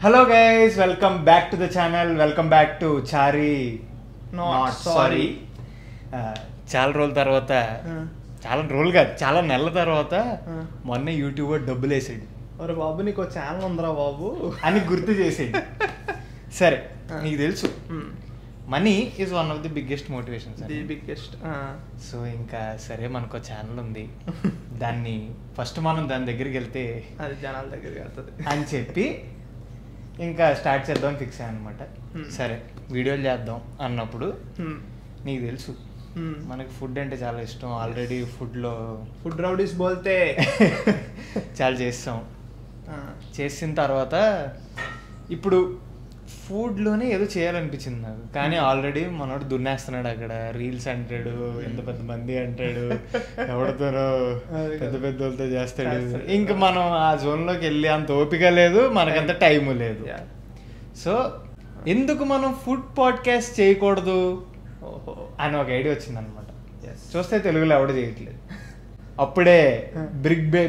Hello guys welcome back to the channel welcome back to చారీ Not sorry. చాలా రోజుల తర్వాత చాలా రోజులు కాదు చాలా నెలల తర్వాత ఆ. మొన్న యూట్యూబర్ డబ్బులు వేసాడు ఒరే బాబు నీకు ఛానల్ ఉందిరా బాబు అని గుర్తు చేసాడు సరే ఆ. నీకు తెలుసు money is one of the biggest motivations the biggest so ఇంకా సరే మనకు ఛానల్ ఉంది దాన్ని ఫస్ట్ మనం దాని దగ్గరికి వెళ్తే అది జనాల దగ్గరికి వెళ్తుంది అని చెప్పి ఇంకా స్టార్ట్ చేద్దాం ఫిక్స్ అయ్యాను అనమాట Hmm. సరే వీడియోలు చేద్దాం అన్నప్పుడు Hmm. నీకు తెలుసు Hmm. మనకి ఫుడ్ అంటే చాలా ఇష్టం ఆల్రెడీ ఫుడ్లో ఫుడ్ రౌడీస్ బోల్తే చాలా చేస్తాం ఆ, చేసిన తర్వాత ఇప్పుడు ఫుడ్లోనే ఏదో చేయాలనిపించింది నాకు కానీ ఆల్రెడీ మనోడు దున్నేస్తున్నాడు అక్కడ రీల్స్ అంటాడు ఎంత పెద్ద మంది అంటాడు ఎవరితోనో అది పెద్ద కదా. పెద్ద వాళ్ళతో చేస్తాడు చేస్తాడు. ఇంకా మనం ఆ జోన్లోకి వెళ్ళి అంత ఓపిక లేదు మనకంత టైము లేదు Yeah. సో ఎందుకు మనం ఫుడ్ పాడ్కాస్ట్ చేయకూడదు ఓహో అని ఒక ఐడియా వచ్చింది అనమాట Yes. చూస్తే తెలుగులో ఎవడు చేయట్లేదు అప్పుడే బ్రిగ్ బే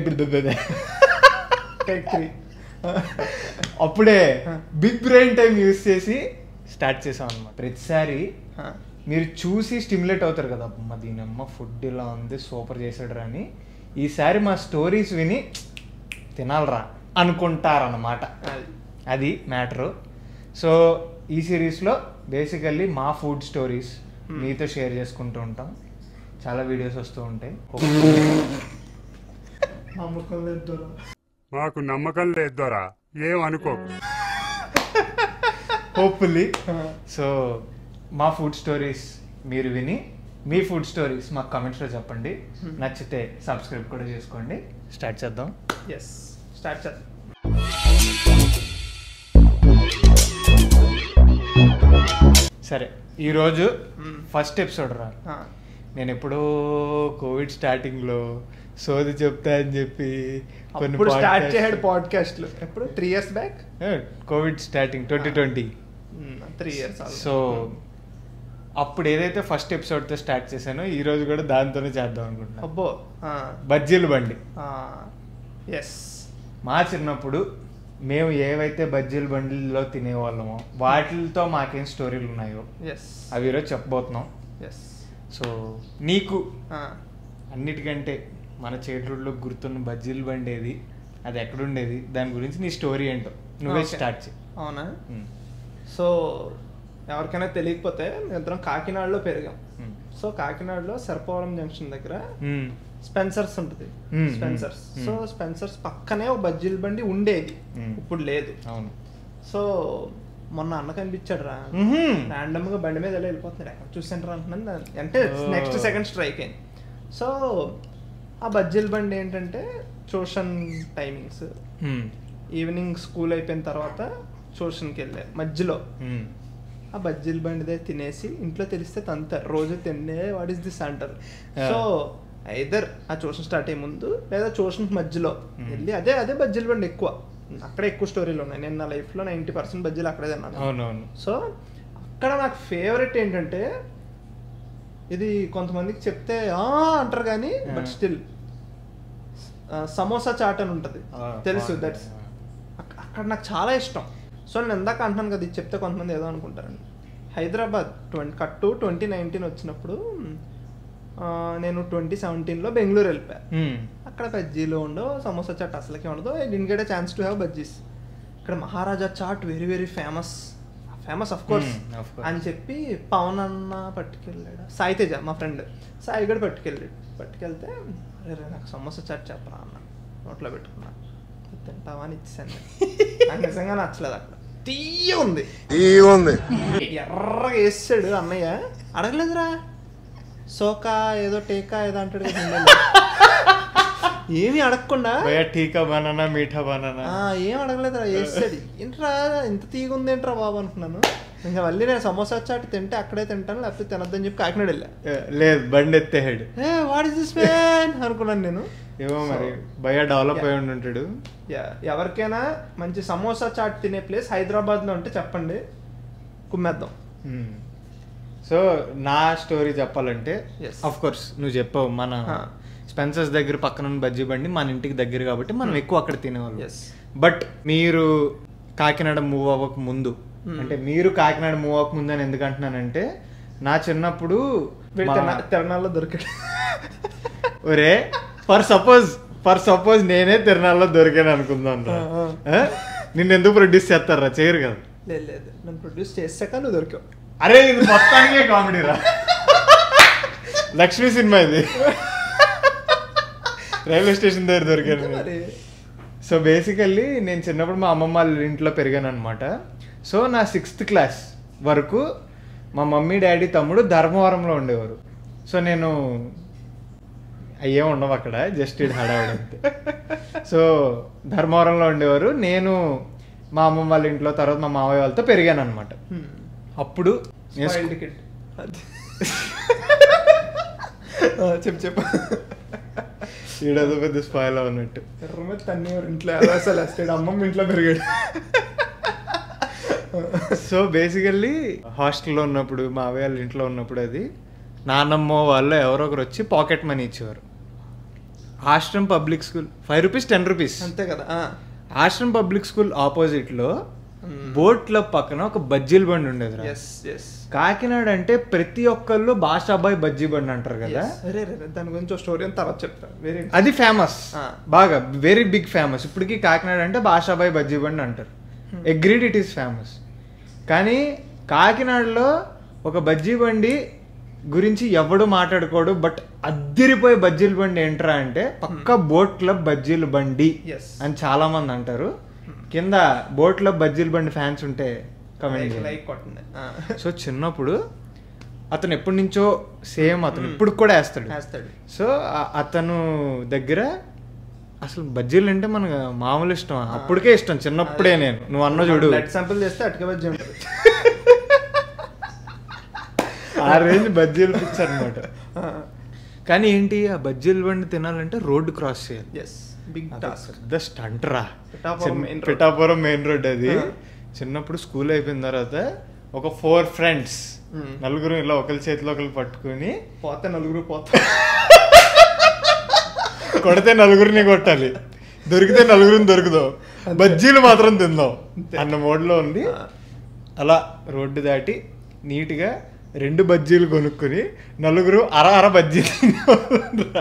Take three. అప్పుడే బిగ్ బ్రెయిన్ టైం యూస్ చేసి స్టార్ట్ చేసాం అనమాట ప్రతిసారి ఆ, మీరు చూసి స్టిమ్యులేట్ అవుతారు కదా అమ్మ దీనమ్మ ఫుడ్ ఇలా ఉంది సూపర్ చేసాడు అని ఈసారి మా స్టోరీస్ విని తినాలరా అనుకుంటారన్నమాట అది అది మ్యాటరు సో ఈ సిరీస్లో బేసికల్లీ మా ఫుడ్ స్టోరీస్ Hmm. మీతో షేర్ చేసుకుంటూ ఉంటాం చాలా వీడియోస్ వస్తూ ఉంటాయి నమ్మకం లేదు మాకు నమ్మకం లేదు దొరా ఏం అనుకోకు హోప్ఫుల్లీ సో మా ఫుడ్ స్టోరీస్ మీరు విని మీ ఫుడ్ స్టోరీస్ మాకు కమెంట్స్లో చెప్పండి నచ్చితే సబ్స్క్రైబ్ కూడా చేసుకోండి స్టార్ట్ చేద్దాం ఎస్ స్టార్ట్ చేద్దాం సరే ఈరోజు Hmm. ఫస్ట్ ఎపిసోడ్ రా ఆ, నేను ఎప్పుడో కోవిడ్ స్టార్టింగ్లో సోది చెప్తా అని చెప్పి అప్పుడు స్టార్ట్ podcasts- చేసాడు పాడ్కాస్ట్లు ఎప్పుడు three years back uh, covid starting twenty twenty three years so అప్పుడు ఏదైతే ఫస్ట్ ఎపిసోడ్తో స్టార్ట్ చేశానో ఈ రోజు కూడా దాంతోనే చేద్దాం అనుకుంటున్నాను అబ్బో బజ్జీలు బండి ఎస్ మా చిన్నప్పుడు మేము ఏవైతే బజ్జీల బండిల్లో తినేవాళ్ళమో వాటితో మాకేం స్టోరీలు ఉన్నాయో ఎస్ అవి ఈరోజు చెప్పబోతున్నాం ఎస్ సో నీకు అన్నిటికంటే మన చైల్డ్హుడ్లో గుర్తున్న బజ్జీల బండి ఏది అది ఎక్కడుండేది దాని గురించి నీ స్టోరీ ఏంటో నువ్వే Okay. స్టార్ట్ చేయి అవునా ఉమ్, సో ఎవరికైనా తెలియకపోతే మేమిద్దరం కాకినాడలో పెరిగాం ఉమ్, సో కాకినాడలో సర్పవరం జంక్షన్ దగ్గర ఉమ్, స్పెన్సర్స్ ఉంటుంది Hmm, Spencer's hmm, so hmm. Spencer's పక్కనే ఒక బజ్జీల బండి ఉండేది Hmm. ఇప్పుడు లేదు అవును సో మొన్న అన్న కనిపించాడు రా మ్మ్హ్మ్. ర్యాండమ్ గా బండి మీద ఎలా వెళ్ళిపోతున్నాడు ఎక్కడ చూసాను అంటున్నాను అంటే Oh. నెక్స్ట్ సెకండ్ స్ట్రైక్ అయింది సో ఆ బజ్జీల బండి ఏంటంటే tuition timings um, evening school అయిపోయిన తర్వాత ట్యూషన్కి వెళ్ళే మధ్యలో ఉమ్, ఆ బజ్జీల బండిదే తినేసి ఇంట్లో తెలిస్తే తంతారు రోజు తిండే వాట్ ఇస్ దిస్ అంటారు Yeah. సో ఐదర్ ఆ ట్యూషన్ స్టార్ట్ అయ్యే ముందు లేదా ట్యూషన్ మధ్యలో Hmm. వెళ్ళి అదే అదే బజ్జీల బండి ఎక్కువ అక్కడే ఎక్కువ స్టోరీలు ఉన్నాయి నేను నా లైఫ్లో నైంటీ పర్సెంట్ బజ్జీలు అక్కడే తిన్నాను అవునవును సో అక్కడ నాకు ఫేవరెట్ ఏంటంటే ఇది కొంతమందికి చెప్తే "ఆ" అంటారు కానీ but Yeah. Still samosa chaat అని ఉంటుంది Ah, తెలుసు బాగుంది. దట్స్ అక్కడ నాకు చాలా ఇష్టం సో నేను ఇందాక అంటున్నాను కదా ఇది చెప్తే కొంతమంది ఏదో అనుకుంటారండి హైదరాబాద్ ట్వంటీ కట్టు ట్వంటీ నైన్టీన్ వచ్చినప్పుడు ఆ, నేను ట్వంటీ సెవెంటీన్లో బెంగళూరు వెళ్ళిపోయా ఉమ్, అక్కడ బజ్జీలు ఉండవు సమోసా చాట్ అసలుకే ఉండదు I didn't get chance to have bajjis ఇక్కడ Maharaja chaat very very famous famous of course Hmm, of course. అని చెప్పి పవన్ అన్న పట్టుకెళ్ళాడు సాయి తేజ మా ఫ్రెండ్ సాయి కూడా పట్టుకెళ్ళాడు పట్టుకెళ్తే అరే నాకు సమోసా చాట్ చెప్పరా అన్న నోట్లో పెట్టుకున్నా తింటావా అని ఇచ్చాను నాకు నిజంగా నచ్చలేదు అక్కడ తీయ ఉంది ఉంది ఎర్రగా వేసాడు అన్నయ్య అడగలేదురా సోకా ఏదో టేకా ఏదో అంటాడు కదా హిందీలో. ఏమీ అడగకుండా భయ్యా టీకా బనానా మీఠా బనానా ఆ, ఏం అడగలేదురా వేసాడు ఏంట్రా ఇంత తీగ ఉంది ఏంట్రా బాబు అనుకున్నాను ఇంకా మళ్ళీ నేను సమోసా చాట్ తింటే అక్కడే తింటాను లేకపోతే తినొద్దని చెప్పి కాకినాడ వెళ్ళా ఏ, లేదు బండి ఎత్తేహాడు ఏ వాట్ ఇస్ దిస్ మ్యాన్ అనుకున్నాను నేను ఏమో మరి భయ్యా డెవలప్ అయి ఉండి ఉంటాడు యా, ఎవరికైనా మంచి సమోసా చాట్ తినే ప్లేస్ హైదరాబాద్లో ఉంటే చెప్పండి కుమ్మేద్దాం ఉమ్. సో నా స్టోరీ చెప్పాలంటే Yes. అఫ్ కోర్స్ నువ్వు చెప్పావు మన ఆ. స్పెన్సర్స్ దగ్గర పక్కన ఉన్న బజ్జీ బండి మన ఇంటికి దగ్గర కాబట్టి మనం ఎక్కువ అక్కడ తినేవాళ్ళం ఎస్ బట్ మీరు కాకినాడ మూవ్ అవ్వక ముందు Hmm. అంటే మీరు కాకినాడ మూవ్ అవ్వక ముందు అని ఎందుకు అంటున్నానంటే నా చిన్నప్పుడు వీడు మా- తిరునా- తిరణాల్లో దొరికాడు ఒరే ఫర్ సపోజ్ ఫర్ సపోజ్ నేనే తిరునాళ్ళలో దొరికాను అనుకుందాం రా. ఆ, ఆ? నిన్ను ఎందుకు ప్రొడ్యూస్ చేస్తారా చేయరు కదా లేదు లేదు నన్ను ప్రొడ్యూస్ చేసాక నువ్వు దొరికావు అరే ఇది మొత్తానికే కామెడీ రా లక్ష్మీ సినిమా ఇది రైల్వే స్టేషన్ దగ్గర దొరికాను మరి సో బేసికల్లీ నేను చిన్నప్పుడు మా అమ్మమ్మ వాళ్ళ ఇంట్లో పెరిగాను అనమాట సో నా సిక్స్త్ క్లాస్ వరకు మా మమ్మీ డాడీ తమ్ముడు ధర్మవరంలో ఉండేవారు సో నేను అయ్యే ఉండవు అక్కడ జస్ట్ ఇది హడావుడి అంతే సో ధర్మవరంలో ఉండేవారు నేను మా అమ్మమ్మ వాళ్ళ ఇంట్లో తర్వాత మా మావయ్య వాళ్ళతో పెరిగాను అనమాట హ్మ్. అప్పుడు నేను Spoiled స్కూ- kid. అది. ఆ, చెప్పు చెప్పు ఈడేదో పెద్ద స్పాయిల్ అన్నట్టు ఎర్ర మీద తన్నేవారు ఇంట్లో అసలు వేస్తాడు అమ్మమ్మ ఇంట్లో పెరిగాడు సో బేసికల్లీ హాస్టల్లో ఉన్నప్పుడు మా అవ్వ వాళ్ళ ఇంట్లో ఉన్నప్పుడు అది నాన్నమ్మ వాళ్ళు ఎవరో ఒకరు వచ్చి పాకెట్ మనీ ఇచ్చేవారు Ashram public school five rupees ten rupees అంతే కదా ఆ. ఆశ్రమ్ పబ్లిక్ స్కూల్ ఆపోజిట్లో Hmm. బోట్ క్లబ్ పక్కన ఒక బజ్జీల బండి ఉండేది ఎస్ ఎస్ కాకినాడ అంటే ప్రతి ఒక్కళ్ళు బాషాబాయ్ బజ్జీ బండి అంటారు కదా అరే రే రే, దాని గురించి ఒక స్టోరీ అని తర్వాత చెప్తా వేరే అది ఫేమస్ ఆ. బాగా వెరీ బిగ్ ఫేమస్ ఇప్పటికీ కాకినాడ అంటే బాషాబాయ్ బజ్జీ బండి అంటారు అగ్రీడ్ ఇట్ ఈస్ ఫేమస్ కానీ కాకినాడలో ఒక బజ్జీ బండి గురించి ఎవడు మాట్లాడుకోడు బట్ అద్దిరిపోయే బజ్జీల బండి ఏంట్రా అంటే పక్క బోట్ క్లబ్ బజ్జీల బండి ఎస్ అని చాలా మంది అంటారు కింద బోట్ క్లబ్ బజ్జీల బండి ఫ్యాన్స్ ఉంటే కమెంట్ లైక్ చేయండి లైక్ కొట్టండి ఆ. సో చిన్నప్పుడు అతను ఎప్పటి నుంచో సేమ్ అతను ఇప్పుడు కూడా వేస్తాడు వేస్తాడు సో ఆ- అతను దగ్గర అసలు బజ్జీలు అంటే మనకు మామూలు ఇష్టం అప్పటికే ఇష్టం చిన్నప్పుడే నేను నువ్వు అన్న చూడు బ్లడ్ శాంపుల్ చేస్తే అటుక బజ్జీ ఉంటుంది ఆ రేంజ్ బజ్జీలు పిచ్చి అనమాట కానీ ఏంటి ఆ బజ్జీలు బండి తినాలంటే రోడ్డు క్రాస్ చేయాలి ఎస్ బిగ్ అది టాస్క్ పెద్ద స్టంట్ రా పిఠాపురం చిన్న- main road. Pithapuram main road అది ఆ. చిన్నప్పుడు స్కూల్ అయిపోయిన తర్వాత ఒక ఫోర్ ఫ్రెండ్స్ Hmm. నలుగురు ఇలా ఒకరి చేతిలో ఒకరు పట్టుకుని పోతే నలుగురు పోతా కొడితే నలుగురిని కొట్టాలి దొరికితే నలుగురిని దొరుకుదాం బజ్జీలు మాత్రం తిందాం అంతే. అన్న మోడ్లో ఉంది ఆ. అలా రోడ్డు దాటి నీట్గా రెండు బజ్జీలు కొనుక్కొని నలుగురు అర అర బజ్జీలు తినేవాళ్ళంరా.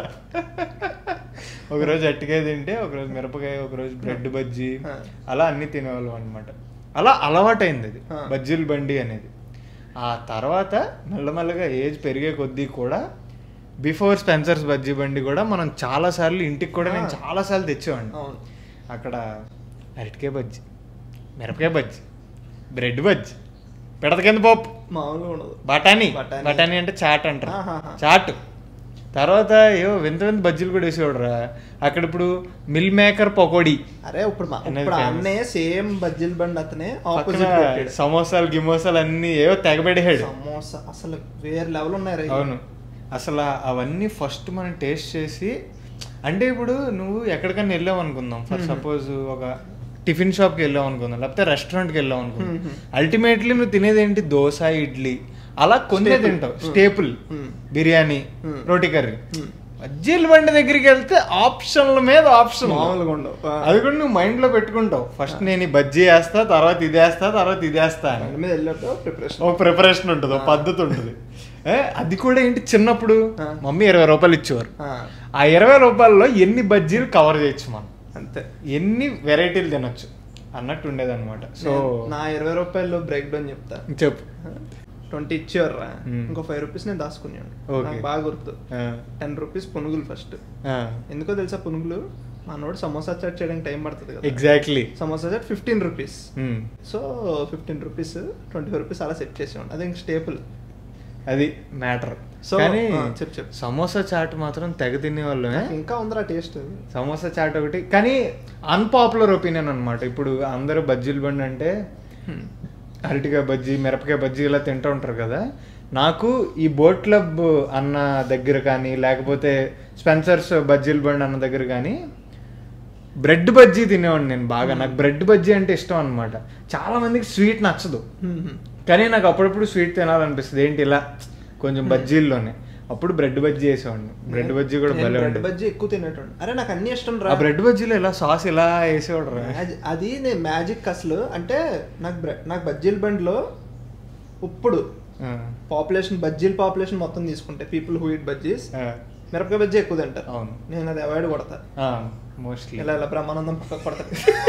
ఒకరోజు అట్టికాయ తింటే ఒకరోజు మిరపకాయ ఒకరోజు బ్రెడ్ బజ్జీ ఆ. అలా అన్ని తినేవాళ్ళం అనమాట అలా అలవాటైంది అది ఆ. బజ్జీల బండి అనేది ఆ తర్వాత మెల్లమెల్లగా ఏజ్ పెరిగే కొద్దీ కూడా బిఫోర్ స్పెన్సర్స్ బజ్జీ బండి కూడా మనం చాలా సార్లు ఇంటికి కూడా నేను ఆ. చాలా సార్లు తెచ్చేవాడిని అవును అక్కడ అరటికాయ బజ్జీ మిరపకాయ బజ్జీ బ్రెడ్ బజ్జీ పిడత కింద పప్పు మామూలుగా ఉండదు బఠానీ బఠానీ. బఠానీ అంటే చాట్ అంటారు ఆహాహా. చాట్ తర్వాత ఏవో వింత వింత బజ్జీలు కూడా వేసేవాడురా అక్కడ ఇప్పుడు మిల్ మేకర్ పకోడీ అరే ఇప్పుడు మా- అనేది ఇప్పుడు famous. అన్నే సేమ్ బజ్జీల బండి అతనే పక్కన ఆపోజిట్ పెట్టాడు సమోసాలు గిమోసాలు అన్ని ఏవో తెగబెడేహాడు సమోసా అసలు వేరే లెవెల్ ఉన్నాయి రా ఇవి. అవును అసలు ఆ- అవన్నీ ఫస్ట్ మనం టేస్ట్ చేసి అంటే ఇప్పుడు నువ్వు ఎక్కడికైనా వెళ్ళావు అనుకుందాం ఫర్ Mhm. సపోజ్ ఒక టిఫిన్ షాప్కి వెళ్ళావు అనుకుందాం లేకపోతే రెస్టారెంట్కి వెళ్ళావు అనుకుందాం Mhm. అల్టిమేట్లీ నువ్వు తినేది ఏంటి దోశ ఇడ్లీ అలా కొన్ని Staple. తింటావు Mm. Staple Mm. Biryani Mm. రోటీ కర్రీ Hmm. బజ్జీల బండి దగ్గరికి వెళ్తే ఆప్షన్ల మీద ఆప్షన్ మామూలుగా ఉండవు ఆ. అది కూడా నువ్వు మైండ్ లో పెట్టుకుంటావు ఫస్ట్ నేను ఈ బజ్జీ వేస్తా తర్వాత ఇది వేస్తా తర్వాత ఇది వేస్తా అని బండి మీద వెళ్ళాక ప్రిపరేషన్ ఒక ప్రిపరేషన్ ఉంటుంది ఒక పద్ధతి ఉంటుంది ఏ, అది కూడా ఏంటి చిన్నప్పుడు ఆ. మమ్మీ ఇరవై రూపాయలు ఇచ్చేవారు ఆ ఇరవై రూపాయల్లో ఎన్ని బజ్జీలు కవర్ చేయొచ్చు మనం అంతే ఎన్ని వెరైటీలు తినొచ్చు అన్నట్టు ఉండేది అనమాట సో నేను నా ఇరవై రూపాయలు బ్రేక్ డౌన్ చెప్తా చెప్పు ట్వంటీ ఇచ్చేవారా Hmm. ఇంకో ఫైవ్ రూపీస్ నేను దాచుకున్నాను Okay. నాకు బాగా గుర్తు ఆ, టెన్ రూపీస్ పునుగులు ఫస్ట్ ఆ, ఎందుకో తెలుసా పునుగులు మనోడు సమోసా చాట్ చేయడానికి టైం పడుతుంది కదా exactly samosa chaat fifteen rupees um, so fifteen rupees twenty five rupees అలా సెట్ చేసేవాడు అది ఇంక స్టేపుల్ అది మ్యాటర్ So, కానీ ఆ, చెప్పు, చెప్పు. సమోసా చాట్ మాత్రం తెగ తినే వాళ్ళమే ఇంకా ఉందిరా టేస్ట్ సమోసా చాట్ ఒకటి కానీ అన్పాపులర్ ఒపీనియన్ అన్నమాట ఇప్పుడు అందరూ బజ్జీలు బండి అంటే అరటికాయ బజ్జీ మిరపకాయ బజ్జీ ఇలా తింటూ ఉంటారు కదా నాకు ఈ బోట్ క్లబ్ అన్న దగ్గర కానీ లేకపోతే స్పెన్సర్స్ బజ్జీల బండి అన్న దగ్గర కానీ బ్రెడ్ బజ్జీ తినేవాడిని నేను బాగా నాకు బ్రెడ్ బజ్జీ అంటే ఇష్టం అనమాట చాలా మందికి స్వీట్ నచ్చదు కానీ నాకు అప్పుడప్పుడు స్వీట్ తినాలనిపిస్తుంది ఏంటి ఇలా కొంచెం బజ్జీల్లోనే అప్పుడు బ్రెడ్ బజ్జీ వేసేవాడిని బ్రెడ్ బజ్జీ కూడా భలే బ్రెడ్ ఉండేది బజ్జీ ఎక్కువ తినేటోండి అరే నాకు అన్ని ఇష్టం ఆ రా బ్రెడ్ బజ్జీలో ఇలా సాస్ ఇలా వేసేవాడు రా అది- అది నేను మ్యాజిక్ అసలు అంటే నాకు బ్రెడ్ నాకు బజ్జీల బండిలో ఇప్పుడు ఆ, పాపులేషన్ బజ్జీల పాపులేషన్ మొత్తం తీసుకుంటే పీపుల్ హూ ఇట్ బజ్జీస్ ఆ, మిరపకాయ బజ్జీ ఎక్కువ తింటారు అవును. నేను అది అవాయిడ్ కొడతా ఆ, మోస్ట్లీ ఇలా ఇలా బ్రహ్మానందం పక్కకు కొడతా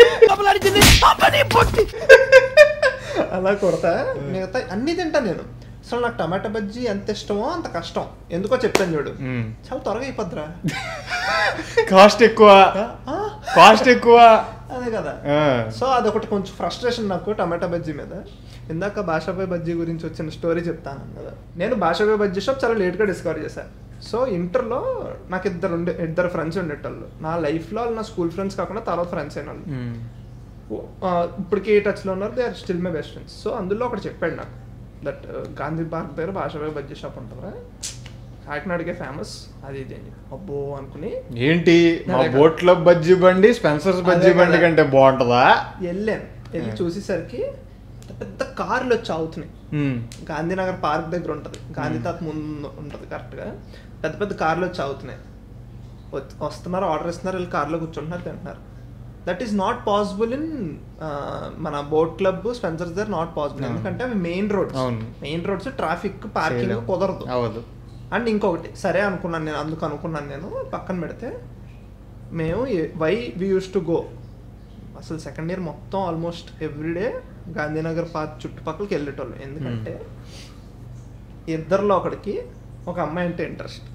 అలా కొడతా మిగతా అన్ని తింటా నేను అసలు నాకు టమాటా బజ్జీ ఎంత ఇష్టమో అంత కష్టం ఎందుకో చెప్తాను చూడు మ్మ్. చాలా త్వరగా అయిపోద్దిరా కాస్ట్ ఎక్కువ ఆ, కాస్ట్ ఎక్కువ అదే కదా ఆ, సో అదొకటి కొంచెం ఫ్రస్ట్రేషన్ నాకు టమాటా బజ్జీ మీద ఇందాక భాషాపై బజ్జీ గురించి వచ్చిన స్టోరీ చెప్తాను కదా నేను భాషాపై బజ్జీ షాప్ చాలా లేట్గా డిస్కవర్ చేశాను సో ఇంటర్లో నాకు ఇద్దరు ఉండే ఇద్దరు ఫ్రెండ్స్ ఉండేటోళ్ళు నా లైఫ్లో వాళ్ళు నా స్కూల్ ఫ్రెండ్స్ కాకుండా తర్వాత ఫ్రెండ్స్ అయిన వాళ్ళు మ్మ్. ఆ, ఇప్పటికీ ఏ టచ్లో ఉన్నారు they are still my best friends so అందులో ఒకటి చెప్పాడు నాకు దట్ గాంధీ పార్క్ దగ్గర భాషాపై బజ్జీ షాప్ ఉంటుందా కాకినాడకే ఫేమస్ అది ఇది అని చెప్పి. అబ్బో అనుకుని ఏంటి మా అదే కదా. బోట్ క్లబ్ బజ్జీ బండి స్పెన్సర్స్ బజ్జీ అదే బండి కదా. కంటే బాగుంటుందా వెళ్ళాను వెళ్ళి ఆ. చూసేసరికి పెద్ద పెద్ద కార్లు వచ్చి అవుతున్నాయి మ్మ్. గాంధీనగర్ పార్క్ దగ్గర ఉంటుంది గాంధీ తాత ముందు ఉంటుంది కరెక్ట్గా పెద్ద పెద్ద కార్లు వచ్చి అవుతున్నాయి వచ్- వస్తున్నారు ఆర్డర్ ఇస్తున్నారు వెళ్ళి కార్లో కూర్చుంటున్నారు తింటున్నారు that is not possible in మన బోట్ క్లబ్ స్పెన్సర్స్ దగ్గర నాట్ పాసిబుల్ అవును. ఎందుకంటే అవి మెయిన్ రోడ్స్ అవును. మెయిన్ రోడ్స్ ట్రాఫిక్ పార్కింగ్ చేయలేం. కుదరదు అవదు అండ్ ఇంకొకటి సరే అనుకున్నాను నేను అందుకు అనుకున్నాను నేను పక్కన పెడితే మేము why we use to go అసలు సెకండ్ ఇయర్ మొత్తం ఆల్మోస్ట్ ఎవ్రీడే గాంధీనగర్ పార్క్ చుట్టుపక్కలకి వెళ్ళేటోళ్ళం ఎందుకంటే ఇద్దరిలో ఒకడికి ఒక అమ్మాయి అంటే ఇంట్రెస్ట్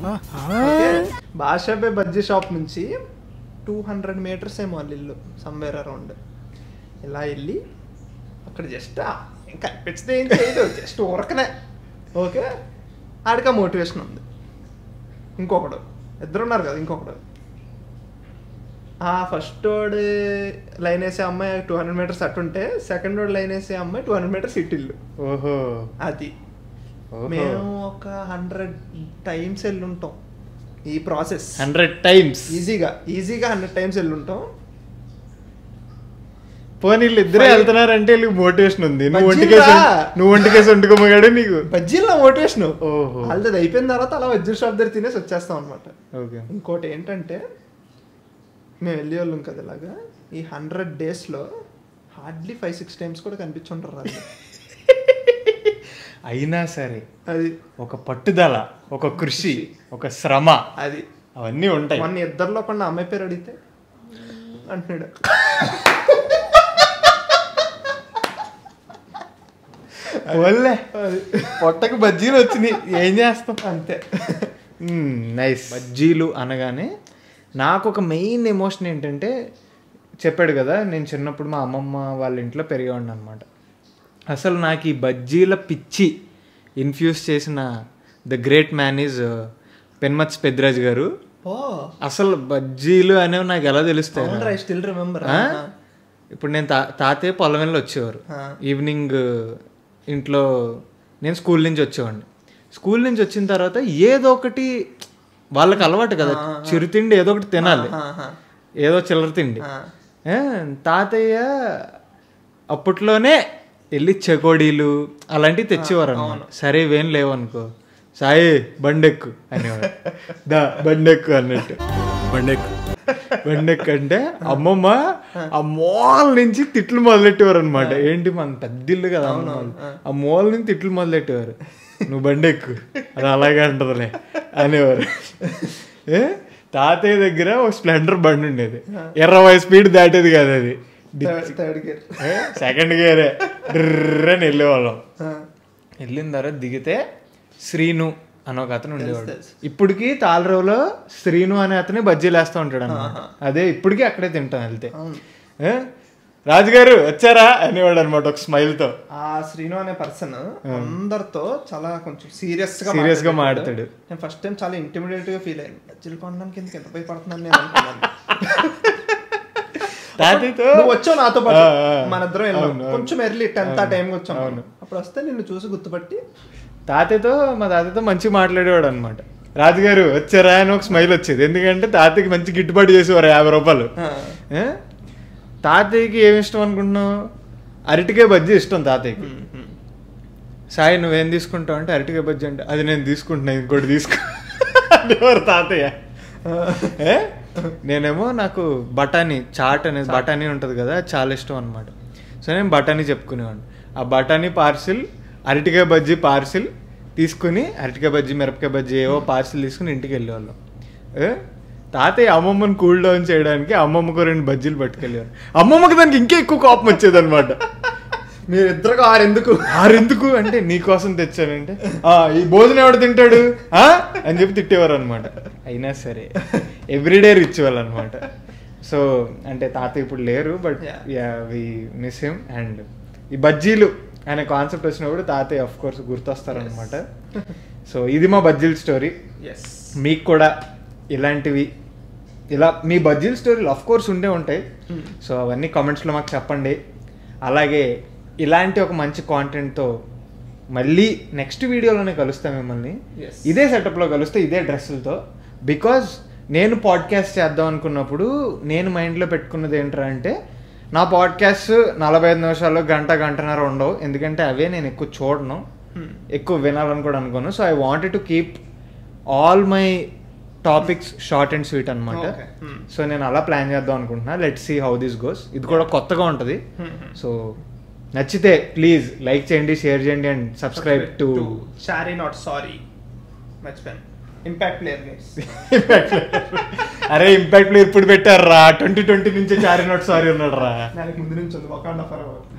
భాషాబే బజ్జీ షాప్ నుంచి టూ హండ్రెడ్ మీటర్స్ ఏమో వాళ్ళ ఇల్లు సమ్వేర్ అరౌండ్ ఇలా వెళ్ళి అక్కడ జస్ట్ కనిపించదే ఏం చేయదు జస్ట్ ఊరకనే ఓకే ఆడికి మోటివేషన్ ఉంది ఇంకొకడు ఇద్దరు ఉన్నారు కదా ఇంకొకడు ఆ ఫస్ట్ వాడు లైన్ వేసే అమ్మాయి టూ హండ్రెడ్ మీటర్స్ అట్టుంటే సెకండ్ వాడు లైన్ వేసే అమ్మాయి టూ హండ్రెడ్ మీటర్స్ ఇల్లు ఓహో అది ఓహో. మేము ఒక హండ్రెడ్ టైమ్స్ వెళ్ళుంటాం ఈ ప్రాసెస్ హండ్రెడ్ టైమ్స్ ఈజీగా ఈజీగా హండ్రెడ్ టైమ్స్ వెళ్ళుంటాం పోనీ వీళ్ళు ఇద్దరే Five- వెళ్తున్నారంటే వీళ్ళకి మోటివేషన్ ఉంది నువ్వు బజ్జీలు ఒంటికేసి రా. నువ్వు ఒంటికేసి వండుకోమగాడు నీకు బజ్జీల్లో మోటివేషన్ ఓహో. వాళ్ళది అయిపోయిన తర్వాత అలా బజ్జీ షాప్ దగ్గర తినేసి వచ్చేస్తాం అనమాట ఓకే ఇంకోటి ఏంటంటే మేము వెళ్ళే వాళ్ళం కదా ఇలాగా ఈ హండ్రెడ్ డేస్లో హార్డ్లీ ఫైవ్ సిక్స్ టైమ్స్ కూడా కనిపించుంటారు వాళ్ళు అయినా సరే అది ఒక పట్టుదల ఒక కృషి ఒక శ్రమ అది అవన్నీ ఉంటాయి మొన్న ఇద్దరిలో కొన్ని అమ్మాయి పేరు అడిగితే అంటున్నాడు పోన్లే. పొట్టకు బజ్జీలు వచ్చినాయి ఏం చేస్తాం అంతే నైస్ బజ్జీలు అనగానే నాకు ఒక మెయిన్ ఎమోషన్ ఏంటంటే చెప్పాడు కదా నేను చిన్నప్పుడు మా అమ్మమ్మ వాళ్ళ ఇంట్లో పెరిగేవాడిని అనమాట అసలు నాకు ఈ బజ్జీల పిచ్చి ఇన్ఫ్యూజ్ చేసిన the great man is Penmatsa Peddiraju garu ఓ అసలు బజ్జీలు అనేవి నాకు ఎలా తెలుస్తాయి అవునరా ఐ స్టిల్ రిమెంబర్ ఆ? ఇప్పుడు నేను తా తాతయ్య పొలం వెళ్ళి వచ్చేవారు ఆ. ఈవినింగ్ ఇంట్లో నేను స్కూల్ నుంచి వచ్చేవాడిని స్కూల్ నుంచి వచ్చిన తర్వాత ఏదో ఒకటి వాళ్ళకి అలవాటు కదా చిరుతిండి ఏదో ఒకటి తినాలి ఏదో చిల్లర తిండి ఏ, తాతయ్య అప్పట్లోనే వెళ్ళి చెకోడీలు అలాంటివి తెచ్చేవారు అనమాట సరే ఇవేం లేవనుకో సాయి బండెక్కు అనేవాడు దా బండెక్కు అన్నట్టు బండెక్ బండెక్కు అంటే అమ్మమ్మ ఆ మూల నుంచి తిట్లు మొదలెట్టేవారు అనమాట ఏంటి మన పెద్దిల్లు కదా అమ్మమ్మ వాళ్ళు. ఆ మూల నుంచి తిట్లు మొదలెట్టేవారు నువ్వు బండెక్కు అది అలాగే అంటదిలే అనేవారు ఏ తాతయ్య దగ్గర ఒక స్ప్లెండర్ బండి ఉండేది ఇరవై స్పీడ్ దాటేది కాదు అది థర్డ్ గేర్ సెకండ్ గేరే డ్రని వెళ్ళేవాళ్ళం వెళ్ళిన తర్వాత దిగితే శ్రీను అని ఒక అతను ఉండేవాడు తెలుసు. ఇప్పటికి తాళరావులో శ్రీను అనే అతనే బజ్జీలు వేస్తూ ఉంటాడు అనమాట అదే ఇప్పటికీ అక్కడే తింటాం వెళ్తే అవును. ఏ? రాజుగారు వచ్చారా అనేవాడు అనమాట ఒక స్మైల్ తో ఆ శ్రీను అనే పర్సన్ అందరితో చాలా కొంచెం సీరియస్ గా Serious గా మాట్లాడేవాడు. మాట్లాడాడు. నేను ఫస్ట్ టైం చాలా ఇంటిమిడియేట్ గా ఫీల్ అయ్యాను బజ్జీలు కొనడానికి ఎందుకు ఎంత భయపడుతున్నాను నేను అనుకున్నాను తాతయ్యతో నువ్వు వచ్చావు నాతో పాటు ఆ, ఆ. మన ఇద్దరం వెళ్ళాం అవును, అవును. కొంచెం ఎర్లీ టెన్త్ ఆ టైంకి వచ్చాం అవును. అప్పుడు వస్తే నిన్ను చూసి గుర్తుపట్టి తాతయ్యతో మా తాతయ్యతో మంచి మాట్లాడేవాడు అనమాట రాజుగారు వచ్చారా అని ఒక స్మైల్ వచ్చేది ఎందుకంటే తాతయ్యకి మంచి గిట్టుబాటు చేసేవారు యాభై రూపాయలు ఆ, ఏ? తాతయ్యకి ఏమి ఇష్టం అనుకుంటున్నావు అరటికాయ బజ్జీ ఇష్టం తాతయ్యకి ఉమ్, ఉమ్. సాయి నువ్వేం తీసుకుంటావు అంటే అరటికాయ బజ్జీ అంటే అది నేను తీసుకుంటున్నా ఇంకోటి తీసుకో అనేవారు తాతయ్య ఏ? నేనేమో నాకు బఠానీ చాట్ అనేది బఠానీ ఉంటుంది కదా అది చాలా ఇష్టం అనమాట సో నేను బఠానీ చెప్పుకునేవాడిని ఆ బఠానీ పార్సిల్ అరటికాయ బజ్జీ పార్సిల్ తీసుకుని అరటికాయ బజ్జీ మిరపకాయ బజ్జీ ఏవో పార్సిల్ తీసుకుని ఇంటికి వెళ్ళేవాళ్ళం ఏ? తాతయ్య అమ్మమ్మని కూల్ డౌన్ చేయడానికి అమ్మమ్మకు రెండు బజ్జీలు పట్టుకెళ్ళేవారు అమ్మమ్మకి దానికి ఇంకా ఎక్కువ కోపం వచ్చేది అనమాట మీరు ఇద్దరు ఆరు ఎందుకు ఆరెందుకు అంటే నీకోసం తెచ్చానంటే "ఆ, ఈ భోజనం ఎవడు తింటాడు ఆ?" అని చెప్పి తిట్టేవారు అనమాట అయినా సరే ఎవ్రీడే రిచువల్ అనమాట సో అంటే తాత ఇప్పుడు లేరు but Yeah. Yeah we miss him and ఈ బజ్జీలు అనే కాన్సెప్ట్ వచ్చినప్పుడు తాతయ్య ఆఫ్ కోర్స్ గుర్తొస్తారనమాట సో ఇది మా బజ్జీల స్టోరీ ఎస్ మీకు కూడా ఇలాంటివి ఇలా మీ బజ్జీల స్టోరీలు ఆఫ్ కోర్స్ ఉండే ఉంటాయి Hmm. సో అవన్నీ కామెంట్స్లో మాకు చెప్పండి అలాగే ఇలాంటి ఒక మంచి కాంటెంట్తో మళ్ళీ నెక్స్ట్ వీడియోలోనే కలుస్తాం మిమ్మల్ని Yes. ఇదే సెటప్లో కలుస్తే ఇదే డ్రెస్సులతో బికాజ్ నేను పాడ్కాస్ట్ చేద్దాం అనుకున్నప్పుడు నేను మైండ్లో పెట్టుకున్నది ఏంట్రా అంటే నా పాడ్కాస్ట్ నలభై ఐదు నిమిషాలు గంట గంటన్నర ఉండవు ఎందుకంటే అవే నేను ఎక్కువ చూడను ఎక్కువ వినాలని కూడా అనుకోను so I wanted to keep all my topics short and sweet అనమాట Okay. Hmm. సో నేను అలా ప్లాన్ చేద్దాం అనుకుంటున్నా let see how this goes ఇది కూడా కొత్తగా ఉంటుంది సో నచ్చితే ప్లీజ్ లైక్ చేయండి షేర్ చేయండి అండ్ సబ్స్క్రైబ్ టు చారీ నాట్ సారీ మర్చిపోయాను ఇంపాక్ట్ ప్లేయర్ గైస్ అరే ఇంపాక్ట్ ఇప్పుడు పెట్టారు రా ట్వంటీ ట్వంటీ నుంచి చారి నోట్ సారీ ఉన్నాడు రా దానికి ముందు నుంచి ఉంది ఒక అండ్ హాఫ్ అవర్